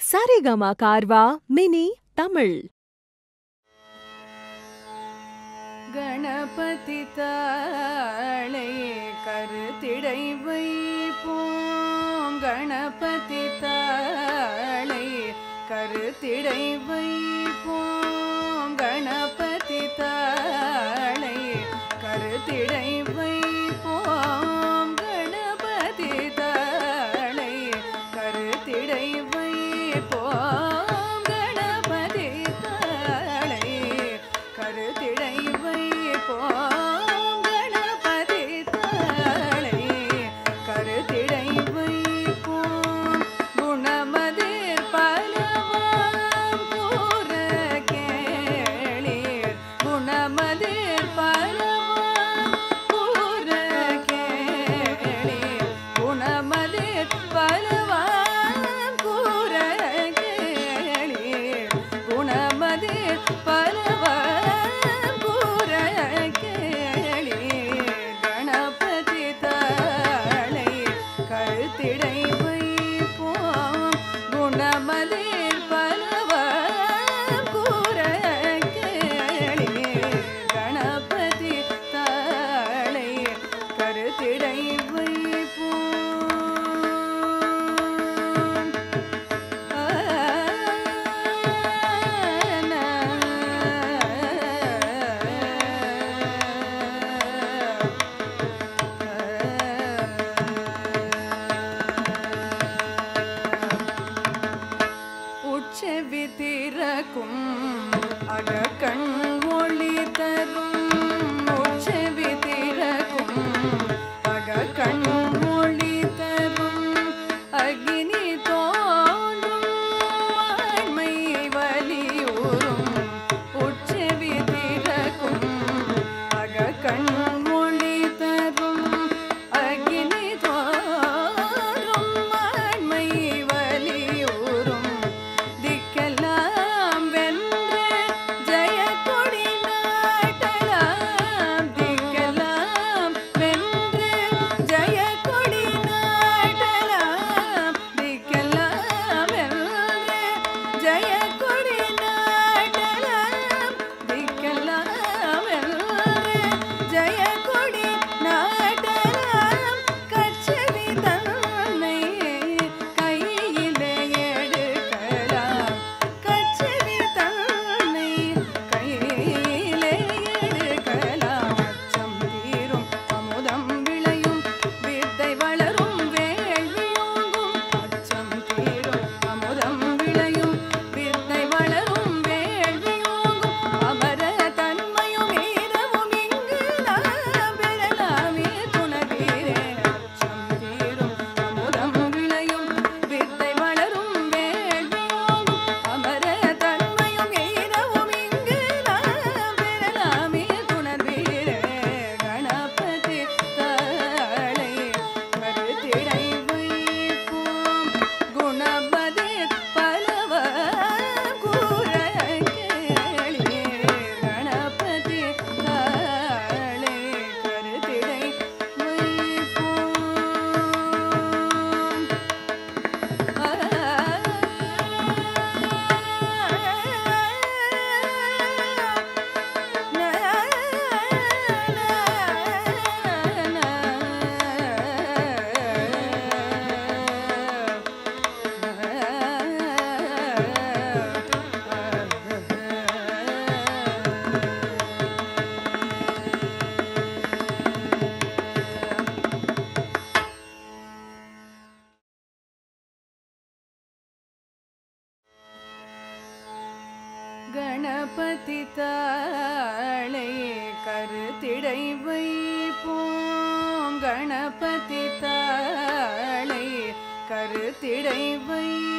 Saregama Carvaan mini Tamil Ganapathi தாளை கருத்திடை வைப்போம் கணபதி தாளை கருத்திடை வைப்போம் கணபதி தாளை கருத்திடை வைப்போம் கணபதி தாளை கருத்திடை வைப்போம் கணபதி தாளை கருத்திடை வைப்போம் கணபதி தாளை கருத்திடை வைப்போம் குணமதிர் பலவாம் கூற கேளீர் குணமதிர் பலவாம் கூற கேளீர் குணமதிர் பலவாம் கூற கேளீர் குணமதிர் பலவாம் கூற கேளீர் கணபதி தாளை கருத்திடை வைப்போம் குணமதிர் பலவாம் கூற கேளீர் கணபதி தாளை கருத்திடை வைப்போம் உச்சவி திறக்கும் அகக்கண் ஒளி தரும் உச்சவி திறக்கும் அகக்கண் ஒளி தரும் அக்னி தோன்றும் ஆண்மை வலியுறும் உச்சவி திறக்கும் அகக்கண் ஒளி தரும் அக்னி தோன்றும் ஆண்மை வலியுறும் திக்கெல்லாம் வென்று ஜெய கொடி நாட்டலாம் திக்கெல்லாம் வென்று ஜெய கொடி நாட்டலாம் திக்கெல்லாம் வென்று ஜெய கொடி நாட்டலாம் திக்கெல்லாம் வென்று ஜெய கொடி நாட்டலாம் கச்சவி தன்னை கையிலே எடுக்கலாம் கச்சவி தன்னை கையிலே எடுக்கலாம் அச்சம் தீரும் அமுதம் விளையும் வித்தை வளரும் வேள்வியோங்கும் அச்சம் தீரும் அமுதம் விளையும் வித்தை வளரும் வேள்வியோங்கும் அமர தன்மையும் ஈரமும் இங்கு நாம் பெறலாமே துணவீரே அச்சம் தீரும் அமுதம் விளையும் வித்தை வளரும் வேள்வியோங்கும் அமர தன்மையும் ஈரமும் இங்கு நாம் பெறலாமே துணர்வீரே கணபதி தாளை கருத்திடை வைப்போம் குணபதி பலவ கூற கேளியே கணபதி தாளை கருத்திடை வைப்போம் கணபதி தாளை கருத்திடை வைப்போம் கணபதி தாளை கருத்திடை வை